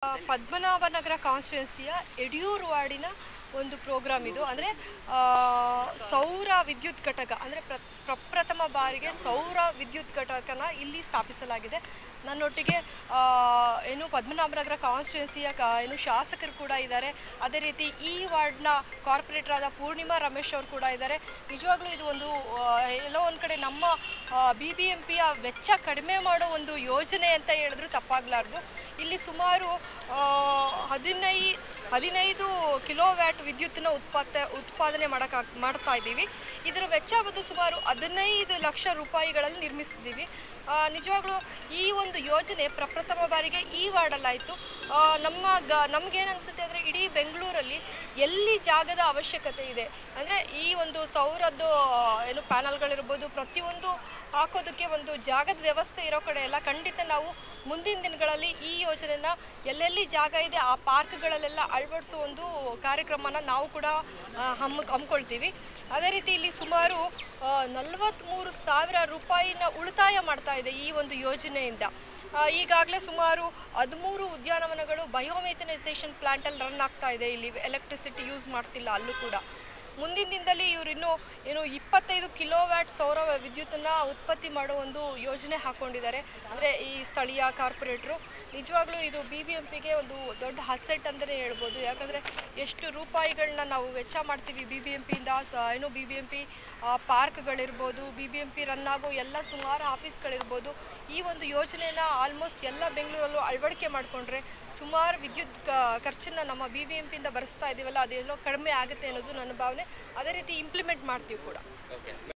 ಪದ್ಮನಾಭನಗರ ಕಾನ್ಸ್ಟಿಟ್ಯೂನ್ಸಿಯ ಯಡಿಯೂರು ವಾರ್ಡಿನ ಒಂದು ಪ್ರೋಗ್ರಾಮ್ ಇದು ಅಂದರೆ ಸೌರ ವಿದ್ಯುತ್ ಘಟಕ ಅಂದರೆ ಪ್ರ ಪ್ರಪ್ರಥಮ ಬಾರಿಗೆ ಸೌರ ವಿದ್ಯುತ್ ಘಟಕನ ಇಲ್ಲಿ ಸ್ಥಾಪಿಸಲಾಗಿದೆ ನನ್ನೊಟ್ಟಿಗೆ ಆ, ಏನು ಪದ್ಮನಾಭನಗರ ಕಾನ್ಸ್ಟಿಟ್ಯೂನ್ಸಿಯ ಕ ಏನು ಶಾಸಕರು ಕೂಡ ಇದ್ದಾರೆ ಅದೇ ರೀತಿ ಈ ವಾರ್ಡ್ನ ಕಾರ್ಪೊರೇಟರ್ ಆದ ಪೂರ್ಣಿಮಾ ರಮೇಶ್ ಅವರು ಕೂಡ ಇದ್ದಾರೆ ನಿಜವಾಗ್ಲೂ ಇದು ಒಂದು ಆ, ಎಲ್ಲೋ ಒಂದು ಕಡೆ ನಮ್ಮ ಬಿ ಬಿ ಎಂ ಪಿಯ ವೆಚ್ಚ ಕಡಿಮೆ ಮಾಡೋ ಒಂದು ಯೋಜನೆ ಅಂತ ಹೇಳಿದ್ರು ತಪ್ಪಾಗಲಾರ್ದು ಇಲ್ಲಿ ಸುಮಾರು ಆ, ಹದಿನೈ ಹದಿನೈದು ಕಿಲೋ ವ್ಯಾಟ್ ವಿದ್ಯುತ್ತನ್ನ ಉತ್ಪಾದ ಉತ್ಪಾದನೆ ಮಾಡಕ ಮಾಡ್ತಾ ಇದ್ದೀವಿ ಇದರ ವೆಚ್ಚ ಬಂದು ಸುಮಾರು ಹದಿನೈದು ಲಕ್ಷ ರೂಪಾಯಿಗಳಲ್ಲಿ ನಿರ್ಮಿಸಿದ್ದೀವಿ ಆ, ನಿಜವಾಗ್ಲೂ ಈ ಒಂದು ಯೋಜನೆ ಪ್ರಪ್ರಥಮ ಬಾರಿಗೆ ಈ ವಾರ್ಡಲ್ಲಾಯಿತು ನಮ್ಮ ಗ ನಮಗೇನು ಅನಿಸುತ್ತೆ ಅಂದರೆ ಇಡೀ ಬೆಂಗಳೂರಲ್ಲಿ ಎಲ್ಲಿ ಜಾಗದ ಅವಶ್ಯಕತೆ ಇದೆ ಅಂದರೆ ಈ ಒಂದು ಸೌರದ್ದು ಆ, ಏನು ಪ್ಯಾನಲ್ಗಳಿರ್ಬೋದು ಪ್ರತಿಯೊಂದು ಹಾಕೋದಕ್ಕೆ ಒಂದು ಜಾಗದ ವ್ಯವಸ್ಥೆ ಇರೋ ಕಡೆ ಎಲ್ಲ ಖಂಡಿತ ನಾವು ಮುಂದಿನ ದಿನಗಳಲ್ಲಿ ಈ ಯೋಜನೆನ ಎಲ್ಲೆಲ್ಲಿ ಜಾಗ ಇದೆ ಆ ಪಾರ್ಕ್ಗಳಲ್ಲೆಲ್ಲ ಅಳವಡಿಸೋ ಒಂದು ಕಾರ್ಯಕ್ರಮನ ನಾವು ಕೂಡ ಆ, ಹಮ್ಮು ಹಮ್ಮಿಕೊಳ್ತೀವಿ ಅದೇ ರೀತಿ ಇಲ್ಲಿ ಸುಮಾರು ನಲವತ್ತ್ಮೂರು ಸಾವಿರ ರೂಪಾಯಿನ ಉಳಿತಾಯ ಮಾಡ್ತಾ ಇದೆ ಈ ಒಂದು ಯೋಜನೆಯಿಂದ ಈಗಾಗಲೇ ಸುಮಾರು ಹದಿಮೂರು ಉದ್ಯಾನವನಗಳು ಬಯೋಮೆಥನೈಸೇಷನ್ ಪ್ಲಾಂಟಲ್ಲಿ ರನ್ ಆಗ್ತಾ ಇದೆ ಇಲ್ಲಿ ಎಲೆಕ್ಟ್ರಿಸಿಟಿ ಯೂಸ್ ಮಾಡ್ತಿಲ್ಲ ಅಲ್ಲೂ ಕೂಡ ಮುಂದಿನ ದಿನದಲ್ಲಿ ಇವರು ಇನ್ನೂ ಏನು ಇಪ್ಪತ್ತೈದು ಕಿಲೋ ವ್ಯಾಟ್ ಸೌರ ವಿದ್ಯುತ್ತನ್ನು ಉತ್ಪತ್ತಿ ಮಾಡೋ ಒಂದು ಯೋಜನೆ ಹಾಕ್ಕೊಂಡಿದ್ದಾರೆ ಅಂದರೆ ಈ ಸ್ಥಳೀಯ ಕಾರ್ಪೊರೇಟ್ರು ನಿಜವಾಗ್ಲೂ ಇದು ಬಿ ಬಿ ಎಂ ಪಿಗೆ ಒಂದು ದೊಡ್ಡ ಹಸೆಟ್ ಅಂತಲೇ ಹೇಳ್ಬೋದು ಯಾಕಂದರೆ ಎಷ್ಟು ರೂಪಾಯಿಗಳನ್ನ ನಾವು ವೆಚ್ಚ ಮಾಡ್ತೀವಿ ಬಿ ಬಿ ಎಂ ಪಿಯಿಂದ ಸ ಏನು ಬಿ ಬಿ ಎಂ ಪಿ ಪಾರ್ಕ್ಗಳಿರ್ಬೋದು B B M P run ಆಗೋ ಎಲ್ಲ ಸುಮಾರು ಆಫೀಸ್ಗಳಿರ್ಬೋದು ಈ ಒಂದು ಯೋಜನೆನ ಆಲ್ಮೋಸ್ಟ್ ಎಲ್ಲ ಬೆಂಗಳೂರಲ್ಲೂ ಅಳವಡಿಕೆ ಮಾಡಿಕೊಂಡ್ರೆ ಸುಮಾರು ವಿದ್ಯುತ್ ಕ- ಖರ್ಚನ್ನ ನಮ್ಮ ಬಿ ಬಿ ಎಂ ಪಿಯಿಂದ ಭರಿಸ್ತಾ ಇದ್ದೀವಲ್ಲ ಅದೇನೋ ಕಡಿಮೆ ಆಗುತ್ತೆ ಅನ್ನೋದು ನನ್ನ ಭಾವನೆ ಅದೇ ರೀತಿ ಇಂಪ್ಲಿಮೆಂಟ್ ಮಾಡ್ತೀವಿ ಕೂಡ ಓಕೆ